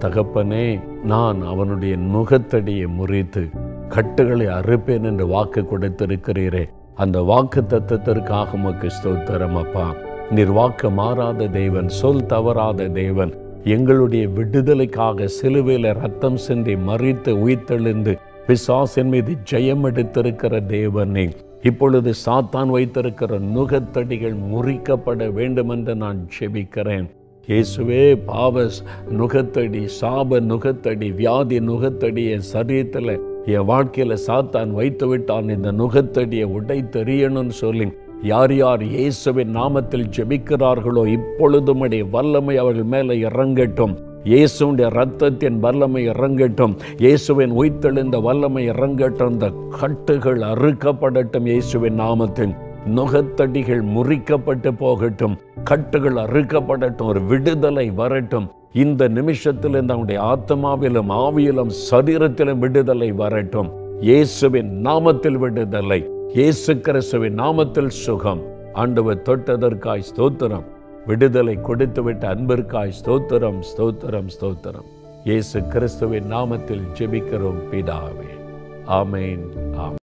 தகப்பனே நான் அவனுடைய நுகத்தடியை முறித்து கட்டுகளை அறுப்பேன் என்று வாக்கு கொடுத்திருக்கிறீரே அந்த வாக்கு தத்துவத்திற்காக உமக்கு ஸ்தோத்திரம் அப்பா நீர் வாக்கு மாறாத தேவன் சொல் தவறாத தேவன் எங்களுடைய விடுதலைக்காக சிலுவையில் ரத்தம் சிந்தி மறித்து உயிர்த்தெழுந்து பிசாசின் மீது ஜெயம் எடுத்திருக்கிற தேவனே இப்பொழுது சாத்தான் வைத்திருக்கிற நுகத்தடிகள் முறிக்கப்பட வேண்டும் என்று நான் ஜெபிக்கிறேன் இயேசுவே பாவஸ் நுகத்தடி சாப நுகத்தடி வியாதி நுகத்தடி என் சரீரத்தில் என் வாழ்க்கையில் சாத்தான் வைத்து விட்டான் இந்த நுகத்தடியை உடை தெரியணும்னு சொல்லி யார் யார் இயேசுவின் நாமத்தில் ஜெபிக்கிறார்களோ இப்பொழுதும் அடைய வல்லமை அவர்கள் மேலே இறங்கட்டும் இயேசுடைய ரத்தத்தின் வல்லமை இறங்கட்டும் இயேசுவின் உயிர்த்தெழுந்த வல்லமை இறங்கட்டும் இந்த கட்டுகள் அறுக்கப்படட்டும் இயேசுவின் நாமத்தில் நுகத்தடிகள் முறிக்கப்பட்டு போகட்டும் கட்டுகள் அறுக்கப்படட்டும் ஒரு விடுதலை வரட்டும் இந்த நிமிஷத்தில் நம்முடைய ஆத்மாவிலும் ஆவியிலும் சரீரத்திலும் விடுதலை வரட்டும் இயேசுவின் நாமத்தில் விடுதலை இயேசு கிறிஸ்துவின் நாமத்தில் சுகம் ஆண்டவர் தொட்டதற்காய் ஸ்தோத்திரம் விடுதலை கொடுத்துவிட்ட அன்பிற்காய் ஸ்தோத்திரம் ஸ்தோத்திரம் ஸ்தோத்திரம் இயேசு கிறிஸ்துவின் நாமத்தில் ஜெபிக்கிறோம் பிதாவே ஆமேன் ஆமென்